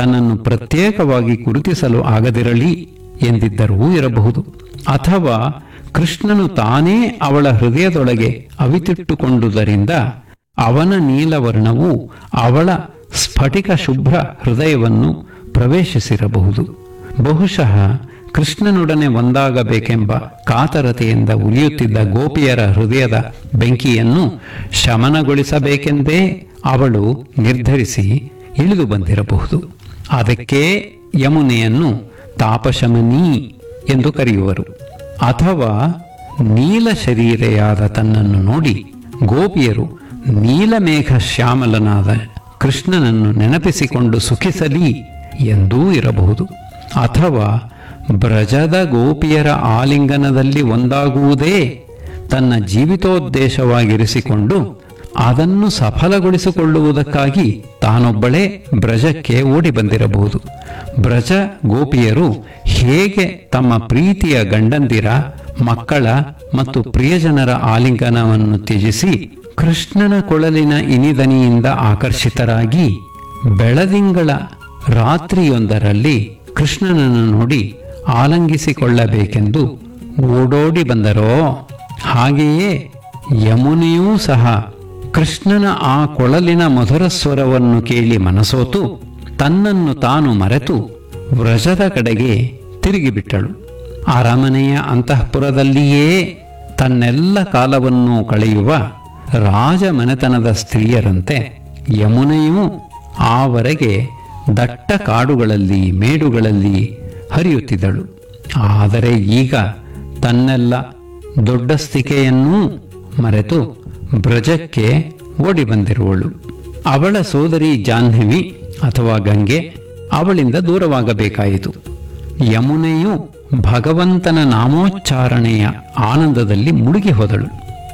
ತನ್ನನ್ನು ಪ್ರತ್ಯೇಕವಾಗಿ ಗುರುತಿಸಲು ಆಗದಿರಲಿ ಎಂದಿದ್ದರೂ ಇರಬಹುದು ಅಥವಾ ಕೃಷ್ಣನು ತಾನೇ ಅವಳ ಹೃದಯದೊಳಗೆ ಅವಿತಿಟ್ಟುಕೊಂಡುದರಿಂದ ಅವನ ನೀಲವರ್ಣವು ಅವಳ ಸ್ಫಟಿಕ ಶುಭ್ರ ಹೃದಯವನ್ನು ಪ್ರವೇಶಿಸಿರಬಹುದು ಬಹುಶಃ ಕೃಷ್ಣನೊಡನೆ ಒಂದಾಗಬೇಕೆಂಬ ಕಾತರತೆಯಿಂದ ಉರಿಯುತ್ತಿದ್ದ ಗೋಪಿಯರ ಹೃದಯದ ಬೆಂಕಿಯನ್ನು ಶಮನಗೊಳಿಸಬೇಕೆಂದೇ ಅವಳು ನಿರ್ಧರಿಸಿ ಇಳಿದು ಬಂದಿರಬಹುದು ಅದಕ್ಕೆ ಯಮುನೆಯನ್ನು ತಾಪಶಮನಿ ಎಂದು ಕರೆಯುವರು ಅಥವಾ ನೀಲ ಶರೀರೆಯಾದ ತನ್ನನ್ನು ನೋಡಿ ಗೋಪಿಯರು ನೀಲಮೇಘ ಶ್ಯಾಮಲನಾದ ಕೃಷ್ಣನನ್ನು ನೆನಪಿಸಿಕೊಂಡು ಸುಖಿಸಲಿ ಎಂದೂ ಇರಬಹುದು ಅಥವಾ ಬ್ರಜದ ಗೋಪಿಯರ ಆಲಿಂಗನದಲ್ಲಿ ಒಂದಾಗುವುದೇ ತನ್ನ ಜೀವಿತೋದ್ದೇಶವಾಗಿರಿಸಿಕೊಂಡು ಅದನ್ನು ಸಫಲಗೊಳಿಸಿಕೊಳ್ಳುವುದಕ್ಕಾಗಿ ತಾನೊಬ್ಬಳೇ ಬ್ರಜಕ್ಕೆ ಓಡಿ ಬಂದಿರಬಹುದು ಬ್ರಜ ಗೋಪಿಯರು ಹೇಗೆ ತಮ್ಮ ಪ್ರೀತಿಯ ಗಂಡಂದಿರ ಮಕ್ಕಳ ಮತ್ತು ಪ್ರಿಯಜನರ ಆಲಿಂಗನವನ್ನು ತ್ಯಜಿಸಿ ಕೃಷ್ಣನ ಕೊಳಲಿನ ಇನಿದನಿಯಿಂದ ಆಕರ್ಷಿತರಾಗಿ ಬೆಳದಿಂಗಳ ರಾತ್ರಿಯೊಂದರಲ್ಲಿ ಕೃಷ್ಣನನ್ನು ನೋಡಿ ಆಲಂಗಿಸಿಕೊಳ್ಳಬೇಕೆಂದು ಓಡೋಡಿ ಬಂದರೋ ಹಾಗೆಯೇ ಯಮುನೆಯೂ ಸಹ ಕೃಷ್ಣನ ಆ ಕೊಳಲಿನ ಮಧುರ ಸ್ವರವನ್ನು ಕೇಳಿ ಮನಸೋತು ತನ್ನನ್ನು ತಾನು ಮರೆತು ವ್ರಜದ ಕಡೆಗೆ ತಿರುಗಿಬಿಟ್ಟಳು ಅರಮನೆಯ ಅಂತಃಪುರದಲ್ಲಿಯೇ ತನ್ನೆಲ್ಲ ಕಾಲವನ್ನು ಕಳೆಯುವ ರಾಜಮನೆತನದ ಸ್ತ್ರೀಯರಂತೆ ಯಮುನೆಯೂ ಆವರೆಗೆ ದಟ್ಟ ಕಾಡುಗಳಲ್ಲಿ ಮೇಡುಗಳಲ್ಲಿ ಹರಿಯುತ್ತಿದ್ದಳು ಆದರೆ ಈಗ ತನ್ನೆಲ್ಲ ದೊಡ್ಡಸ್ತಿಕೆಯನ್ನೂ ಮರೆತು ಬ್ರಜಕ್ಕೆ ಓಡಿ ಬಂದಿರುವಳು ಅವಳ ಸೋದರಿ ಜಾಹ್ನವಿ ಅಥವಾ ಗಂಗೆ ಅವಳಿಂದ ದೂರವಾಗಬೇಕಾಯಿತು ಯಮುನೆಯು ಭಗವಂತನ ನಾಮೋಚ್ಚಾರಣೆಯ ಆನಂದದಲ್ಲಿ ಮುಳುಗಿ ಹೋದಳು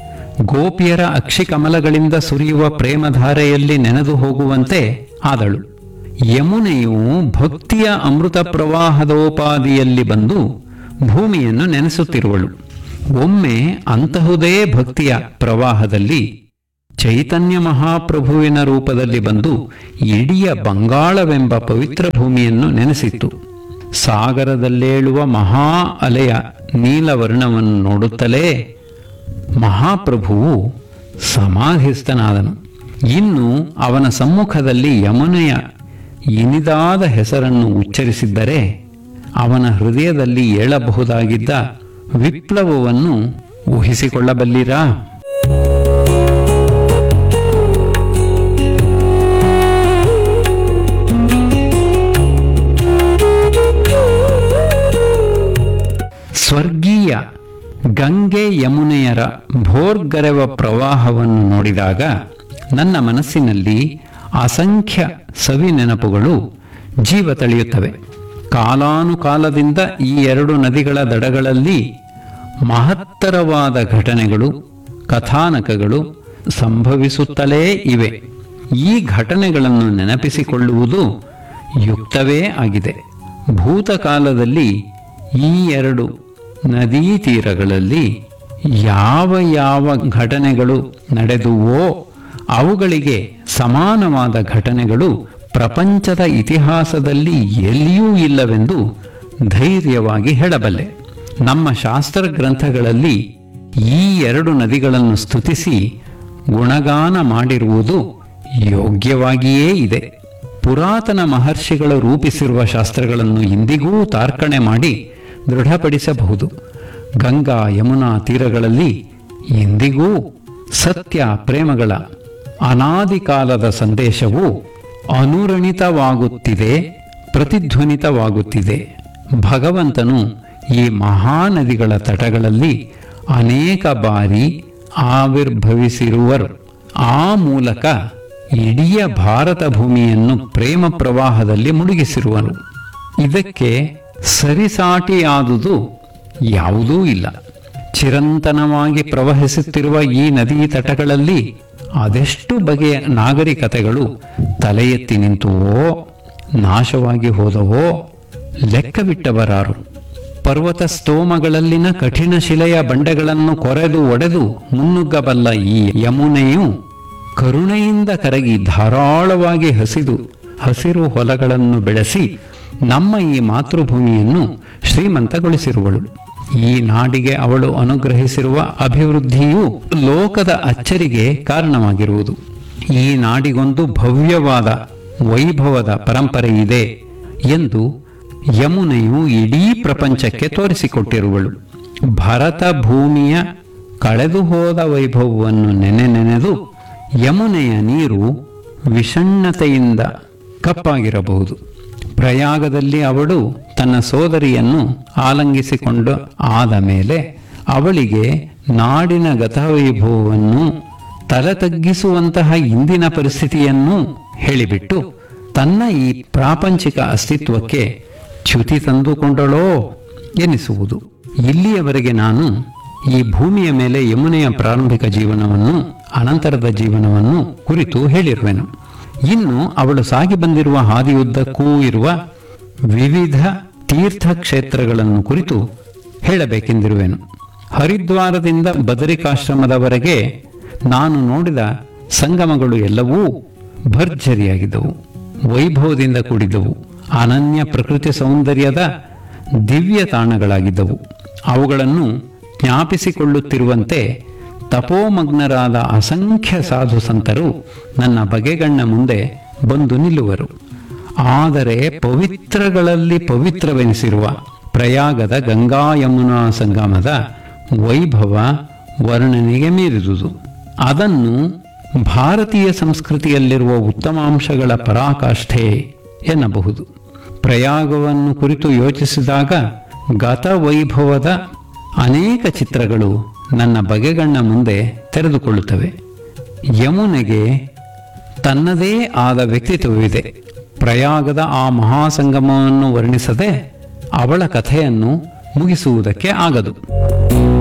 ಗೋಪಿಯರ ಅಕ್ಷಿಕಮಲಗಳಿಂದ ಸುರಿಯುವ ಪ್ರೇಮಧಾರೆಯಲ್ಲಿ ನೆನೆದು ಹೋಗುವಂತೆ ಆದಳು ಯಮುನೆಯು ಭಕ್ತಿಯ ಅಮೃತ ಪ್ರವಾಹದೋಪಾದಿಯಲ್ಲಿ ಬಂದು ಭೂಮಿಯನ್ನು ನೆನೆಸುತ್ತಿರುವಳು ಒಮ್ಮೆ ಅಂತಹುದೇ ಭಕ್ತಿಯ ಪ್ರವಾಹದಲ್ಲಿ ಚೈತನ್ಯ ಮಹಾಪ್ರಭುವಿನ ರೂಪದಲ್ಲಿ ಬಂದು ಇಡೀ ಬಂಗಾಳವೆಂಬ ಪವಿತ್ರ ಭೂಮಿಯನ್ನು ನೆನೆಸಿತ್ತು ಸಾಗರದಲ್ಲೇಳುವ ಮಹಾ ಅಲೆಯ ನೀಲವರ್ಣವನ್ನು ನೋಡುತ್ತಲೇ ಮಹಾಪ್ರಭುವು ಸಮಾಧಿಸ್ಥನಾದನು ಇನ್ನು ಅವನ ಸಮ್ಮುಖದಲ್ಲಿ ಯಮುನೆಯ ಇನಿದಾದ ಹೆಸರನ್ನು ಉಚ್ಚರಿಸಿದ್ದರೆ ಅವನ ಹೃದಯದಲ್ಲಿ ಏಳಬಹುದಾಗಿದ್ದ ವಿಪ್ಲವವನ್ನು ಊಹಿಸಿಕೊಳ್ಳಬಲ್ಲಿರಾ ಸ್ವರ್ಗೀಯ ಗಂಗೆ ಯಮುನೆಯರ ಭೋರ್ಗರೆವ ಪ್ರವಾಹವನ್ನು ನೋಡಿದಾಗ ನನ್ನ ಮನಸ್ಸಿನಲ್ಲಿ ಅಸಂಖ್ಯ ಸವಿ ನೆನಪುಗಳು ಜೀವ ತಳೆಯುತ್ತವೆ ಕಾಲಾನುಕಾಲದಿಂದ ಈ ಎರಡು ನದಿಗಳ ದಡಗಳಲ್ಲಿ ಮಹತ್ತರವಾದ ಘಟನೆಗಳು ಕಥಾನಕಗಳು ಸಂಭವಿಸುತ್ತಲೇ ಇವೆ ಈ ಘಟನೆಗಳನ್ನು ನೆನಪಿಸಿಕೊಳ್ಳುವುದು ಯುಕ್ತವೇ ಆಗಿದೆ ಭೂತಕಾಲದಲ್ಲಿ ಈ ಎರಡು ನದೀ ತೀರಗಳಲ್ಲಿ ಯಾವ ಯಾವ ಘಟನೆಗಳು ನಡೆದುವೋ ಅವುಗಳಿಗೆ ಸಮಾನವಾದ ಘಟನೆಗಳು ಪ್ರಪಂಚದ ಇತಿಹಾಸದಲ್ಲಿ ಎಲ್ಲಿಯೂ ಇಲ್ಲವೆಂದು ಧೈರ್ಯವಾಗಿ ಹೇಳಬಲ್ಲೆ ನಮ್ಮ ಶಾಸ್ತ್ರ ಗ್ರಂಥಗಳಲ್ಲಿ ಈ ಎರಡು ನದಿಗಳನ್ನು ಸ್ತುತಿಸಿ ಗುಣಗಾನ ಮಾಡಿರುವುದು ಯೋಗ್ಯವಾಗಿಯೇ ಇದೆ ಪುರಾತನ ಮಹರ್ಷಿಗಳು ರೂಪಿಸಿರುವ ಶಾಸ್ತ್ರಗಳನ್ನು ಇಂದಿಗೂ ತಾರ್ಕಣೆ ಮಾಡಿ ದೃಢಪಡಿಸಬಹುದು ಗಂಗಾ ಯಮುನಾ ತೀರಗಳಲ್ಲಿ ಇಂದಿಗೂ ಸತ್ಯ ಪ್ರೇಮಗಳ ಅನಾದಿ ಕಾಲದ ಸಂದೇಶವು ಅನುರಣಿತವಾಗುತ್ತಿದೆ ಪ್ರತಿಧ್ವನಿತವಾಗುತ್ತಿದೆ ಭಗವಂತನು ಈ ಮಹಾನದಿಗಳ ತಟಗಳಲ್ಲಿ ಅನೇಕ ಬಾರಿ ಆವಿರ್ಭವಿಸಿರುವರು ಆ ಮೂಲಕ ಇಡೀ ಭಾರತ ಭೂಮಿಯನ್ನು ಪ್ರೇಮ ಪ್ರವಾಹದಲ್ಲಿ ಮುಳುಗಿಸಿರುವನು ಇದಕ್ಕೆ ಸರಿಸಾಟಿಯಾದುದು ಯಾವುದೂ ಇಲ್ಲ ಚಿರಂತನವಾಗಿ ಪ್ರವಹಿಸುತ್ತಿರುವ ಈ ನದಿ ತಟಗಳಲ್ಲಿ ಅದೆಷ್ಟು ಬಗೆಯ ನಾಗರಿಕತೆಗಳು ತಲೆ ಎತ್ತಿ ನಿಂತುವೋ ನಾಶವಾಗಿ ಹೋದವೋ ಲೆಕ್ಕವಿಟ್ಟವರಾರು ಪರ್ವತ ಸ್ತೋಮಗಳಲ್ಲಿನ ಕಠಿಣ ಶಿಲೆಯ ಬಂಡೆಗಳನ್ನು ಕೊರೆದು ಒಡೆದು ಮುನ್ನುಗ್ಗಬಲ್ಲ ಈ ಯಮುನೆಯು ಕರುಣೆಯಿಂದ ಕರಗಿ ಧಾರಾಳವಾಗಿ ಹಸಿದು ಹಸಿರು ಹೊಲಗಳನ್ನು ಬೆಳೆಸಿ ನಮ್ಮ ಈ ಮಾತೃಭೂಮಿಯನ್ನು ಶ್ರೀಮಂತಗೊಳಿಸಿರುವಳು ಈ ನಾಡಿಗೆ ಅವಳು ಅನುಗ್ರಹಿಸಿರುವ ಅಭಿವೃದ್ಧಿಯು ಲೋಕದ ಅಚ್ಚರಿಗೆ ಕಾರಣವಾಗಿರುವುದು ಈ ನಾಡಿಗೊಂದು ಭವ್ಯವಾದ ವೈಭವದ ಪರಂಪರೆ ಇದೆ ಎಂದು ಯಮುನೆಯು ಇಡೀ ಪ್ರಪಂಚಕ್ಕೆ ತೋರಿಸಿಕೊಟ್ಟಿರುವಳು ಭರತ ಭೂಮಿಯ ಕಳೆದು ಹೋದ ವೈಭವವನ್ನು ನೆನೆ ನೆನೆದು ಯಮುನೆಯ ನೀರು ವಿಷಣ್ಣತೆಯಿಂದ ಕಪ್ಪಾಗಿರಬಹುದು ಪ್ರಯಾಗದಲ್ಲಿ ಅವಳು ತನ್ನ ಸೋದರಿಯನ್ನು ಆಲಂಗಿಸಿಕೊಂಡು ಆದ ಮೇಲೆ ಅವಳಿಗೆ ನಾಡಿನ ಗತವೈಭವವನ್ನು ತಲೆ ತಗ್ಗಿಸುವಂತಹ ಇಂದಿನ ಪರಿಸ್ಥಿತಿಯನ್ನು ಹೇಳಿಬಿಟ್ಟು ತನ್ನ ಈ ಪ್ರಾಪಂಚಿಕ ಅಸ್ತಿತ್ವಕ್ಕೆ ಚ್ಯುತಿ ತಂದುಕೊಂಡಳೋ ಎನಿಸುವುದು ಇಲ್ಲಿಯವರೆಗೆ ನಾನು ಈ ಭೂಮಿಯ ಮೇಲೆ ಯಮುನೆಯ ಪ್ರಾರಂಭಿಕ ಜೀವನವನ್ನು ಅನಂತರದ ಜೀವನವನ್ನು ಕುರಿತು ಹೇಳಿರುವೆನು ಇನ್ನು ಅವಳು ಸಾಗಿ ಬಂದಿರುವ ಹಾದಿಯುದ್ದಕ್ಕೂ ಇರುವ ವಿವಿಧ ತೀರ್ಥಕ್ಷೇತ್ರಗಳನ್ನು ಕುರಿತು ಹೇಳಬೇಕೆಂದಿರುವೆನು ಹರಿದ್ವಾರದಿಂದ ಬದರಿಕಾಶ್ರಮದವರೆಗೆ ನಾನು ನೋಡಿದ ಸಂಗಮಗಳು ಎಲ್ಲವೂ ಭರ್ಜರಿಯಾಗಿದ್ದವು ವೈಭವದಿಂದ ಕೂಡಿದ್ದವು ಅನನ್ಯ ಪ್ರಕೃತಿ ಸೌಂದರ್ಯದ ದಿವ್ಯ ತಾಣಗಳಾಗಿದ್ದವು ಅವುಗಳನ್ನು ಜ್ಞಾಪಿಸಿಕೊಳ್ಳುತ್ತಿರುವಂತೆ ತಪೋಮಗ್ನರಾದ ಅಸಂಖ್ಯ ಸಾಧು ಸಂತರು ನನ್ನ ಬಗೆಗಣ್ಣ ಮುಂದೆ ಬಂದು ನಿಲ್ಲುವರು ಆದರೆ ಪವಿತ್ರಗಳಲ್ಲಿ ಪವಿತ್ರವೆನಿಸಿರುವ ಪ್ರಯಾಗದ ಗಂಗಾ ಯಮುನಾ ಸಂಗಮದ ವೈಭವ ವರ್ಣನೆಗೆ ಮೀರಿದುದು ಅದನ್ನು ಭಾರತೀಯ ಸಂಸ್ಕೃತಿಯಲ್ಲಿರುವ ಉತ್ತಮಾಂಶಗಳ ಪರಾಕಾಷ್ಠೆ ಎನ್ನಬಹುದು ಪ್ರಯಾಗವನ್ನು ಕುರಿತು ಯೋಚಿಸಿದಾಗ ಗತ ವೈಭವದ ಅನೇಕ ಚಿತ್ರಗಳು ನನ್ನ ಬಗೆಗಣ್ಣ ಮುಂದೆ ತೆರೆದುಕೊಳ್ಳುತ್ತವೆ ಯಮುನೆಗೆ ತನ್ನದೇ ಆದ ವ್ಯಕ್ತಿತ್ವವಿದೆ ಪ್ರಯಾಗದ ಆ ಮಹಾಸಂಗಮವನ್ನು ವರ್ಣಿಸದೆ ಅವಳ ಕಥೆಯನ್ನು ಮುಗಿಸುವುದಕ್ಕೆ ಆಗದು